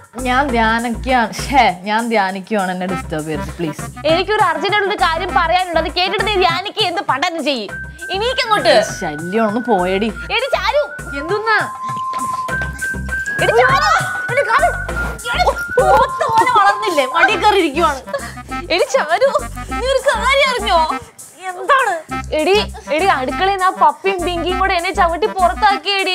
ഞാൻ ധ്യാനിക്കുകയാണ് ഷേ ഞാൻ ധ്യാനിക്കുവാണ് എന്നെ ഡിസ്റ്റർബ് ചെയ്യരുത് പ്ലീസ് എനിക്കൊരു അർജന്റ് ഒരു കാര്യം പറയാനുണ്ട് അത് കേട്ടിട്ട് നീ ധ്യാനിക്ക് എന്ത് പഠനം ചെയ്യും ഇനിക്കങ്ങോട്ട് ശല്യം ഒന്ന് പോയടി എടി ചാരു എന്തുന്നാ എടി ചാരു എടി കാല്. എടി, പോത്ത് പോലെ വളർന്നില്ലേ മടി കയറി ഇരിക്കുവാണ് എടി ചാരു നീ ഒരു കാര്യം അറിഞ്ഞോ എന്താണ് എടി എടി അടുക്കളയിൽ നിന്ന് ആ പപ്പിയും പിങ്കിയും കൂടെ എന്നെ ചവിട്ടി പുറത്താക്കിയടി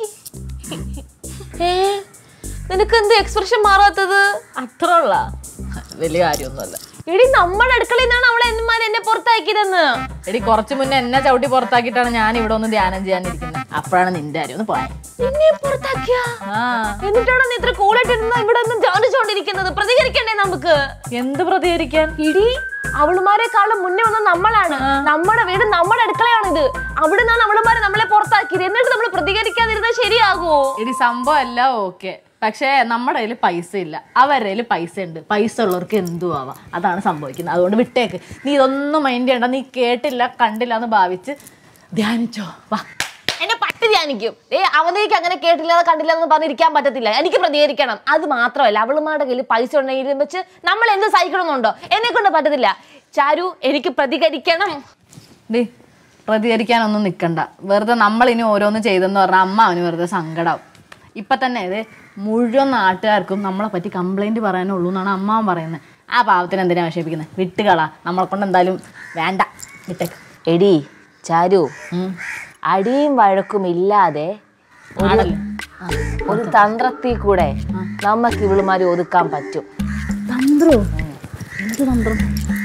ഏ നിനക്ക് എന്ത് എക്സ്പ്രഷൻ മാറാത്തത് അത്ര ഉള്ള വലിയ കാര്യമൊന്നുമല്ല എടി നമ്മുടെ അടുക്കളയിൽ നിന്നാണ് അവളെ എന്മാർ എന്നെ പുറത്താക്കിയതെന്ന് എടി കുറച്ച് മുന്നേ എന്നെ ചവിട്ടി പുറത്താക്കിയിട്ടാണ് ഞാൻ ഇവിടെ ഒന്ന് ധ്യാനം ചെയ്യാനിരിക്കുന്നത് അപ്പോഴാണ് നിന്റെ കാര്യം ഒന്ന് പോയത് നിന്നെ പുറത്താക്കിയ ആ എന്നിട്ടാണ് നീ ഇത്ര കൂളായിട്ട് ഇരുന്ന് ഇവിടെ നിന്ന് ധ്യാനിച്ചുകൊണ്ടിരിക്കുന്നത് പ്രതികരിക്കണ്ടേ നമുക്ക് എന്ത് പ്രതികരിക്കാൻ ഇടി അവളുമാരെക്കാളും മുന്നേ വന്ന നമ്മളാണ് നമ്മുടെ വീട് നമ്മുടെ അടുക്കളയാണ് ഇത് അവിടെ നിന്നാണ് അവളുമാരെ നമ്മളെ പുറത്താക്കിയത് എന്നിട്ട് നമ്മൾ പ്രതികരിക്കാതിരുന്നത് ശരിയാകുമോ എടി സംഭവം എല്ലാം ഓക്കെ പക്ഷേ നമ്മുടെ കയ്യിൽ പൈസ ഇല്ല അവരുടെ കയ്യിൽ പൈസ ഉണ്ട് പൈസ ഉള്ളവർക്ക് എന്തും ആവാം അതാണ് സംഭവിക്കുന്നത് അതുകൊണ്ട് വിട്ടേക്ക് നീ ഇതൊന്നും മൈൻഡ് ചെയ്യണ്ട നീ കേട്ടില്ല കണ്ടില്ല എന്ന് ഭാവിച്ച് ധ്യാനിച്ചോ വാ എന്നെ പട്ടി ധ്യാനിക്കും ഏ അവതേക്ക് അങ്ങനെ കേട്ടില്ല കണ്ടില്ല എന്ന് പറഞ്ഞിരിക്കാൻ പറ്റത്തില്ല എനിക്ക് പ്രതികരിക്കണം അത് മാത്രമല്ല അവളുമാരുടെ കയ്യിൽ പൈസ ഉണ്ടെങ്കിൽ വെച്ച് നമ്മൾ എന്ത് സഹിക്കണമെന്നുണ്ടോ എന്നെ കൊണ്ട് പറ്റത്തില്ല ചാരു എനിക്ക് പ്രതികരിക്കണം ഡി പ്രതികരിക്കാനൊന്നും നിൽക്കണ്ട വെറുതെ നമ്മൾ ഇനി ഓരോന്ന് ചെയ്തെന്ന് പറഞ്ഞാൽ അമ്മ അവന് വെറുതെ സങ്കടാവും ഇപ്പം തന്നെ ഇത് മുഴുവൻ നാട്ടുകാർക്കും നമ്മളെ പറ്റി കംപ്ലൈൻറ്റ് പറയാനുള്ളൂ എന്നാണ് അമ്മാവൻ പറയുന്നത് ആ പാവത്തിന് എന്തിനാ വിഷമിപ്പിക്കുന്നത് വിട്ടുകള നമ്മളെ കൊണ്ട് എന്തായാലും വേണ്ട വിട്ടേക്ക് എടി ചാരു ഉം. അടിയും വഴക്കും ഇല്ലാതെ ഒരു- ആണല്ലേ? ഒരു തന്ത്രത്തിൽ കൂടെ നമുക്ക് ഇവളുമാരെ ഒതുക്കാൻ പറ്റും തന്ത്രോ എന്ത് തന്ത്രം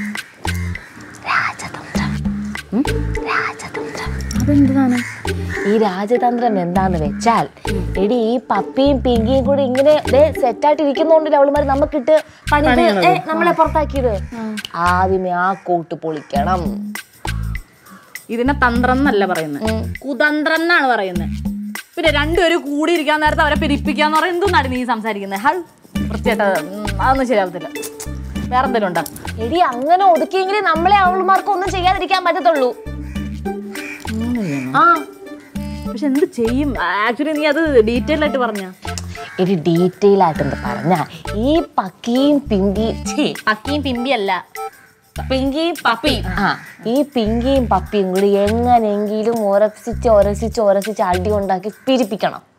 രാജതന്ത്രം രാജതന്ത്രം അതെന്താണ് ഈ രാജതന്ത്രം എന്താന്ന് വെച്ചാൽ എടി ഈ പപ്പിയും പിങ്കിയും കൂടി ഇങ്ങനെ സെറ്റായിട്ട് ഇരിക്കുന്നോണ്ടല്ലേ അവളുമാര് നമുക്കിട്ട് പണി നമ്മളെ പുറത്താക്കിയത് ആദ്യമേ ആ കോട്ട് പൊളിക്കണം ഇതിനെ തന്ത്രം എന്നല്ല പറയുന്നത് കുതന്ത്രം എന്നാണ് പറയുന്നത് പിന്നെ രണ്ടുപേരും കൂടിയിരിക്കാൻ നേരത്തെ അവരെ പിരിപ്പിക്കാന്ന് പറയാൻ എന്തൊന്നാണ് നീ സംസാരിക്കുന്നത് ഹൽ വൃത്തിയായിട്ട് ഉം, അതൊന്നും ശരിയാവത്തില്ല വേറെ എന്തെങ്കിലും ഉണ്ടോ എടി അങ്ങനെ ഒതുക്കിയെങ്കിലേ നമ്മളെ അവളുമാർക്ക് ഒന്നും ചെയ്യാതിരിക്കാൻ പറ്റത്തുള്ളൂ ആ പക്ഷെ എന്ത് ചെയ്യും ആക്ച്വലി നീ അത് ഡീറ്റെയിൽ ആയിട്ട് പറഞ്ഞ എടി ഡീറ്റെയിൽ ആയിട്ടെന്ന് പറഞ്ഞ ഈ പക്കിയും പിങ്കിയും ഛേ, പക്കിയും പിമ്പി അല്ല പിങ്കിയും പപ്പിയും ആ ഈ പിങ്കിയും പപ്പിയും കൂടി എങ്ങനെയെങ്കിലും ഉരസിച്ച് ഉരസിച്ച് ഉരസിച്ച് അടി ഉണ്ടാക്കി പിരിപ്പിക്കണം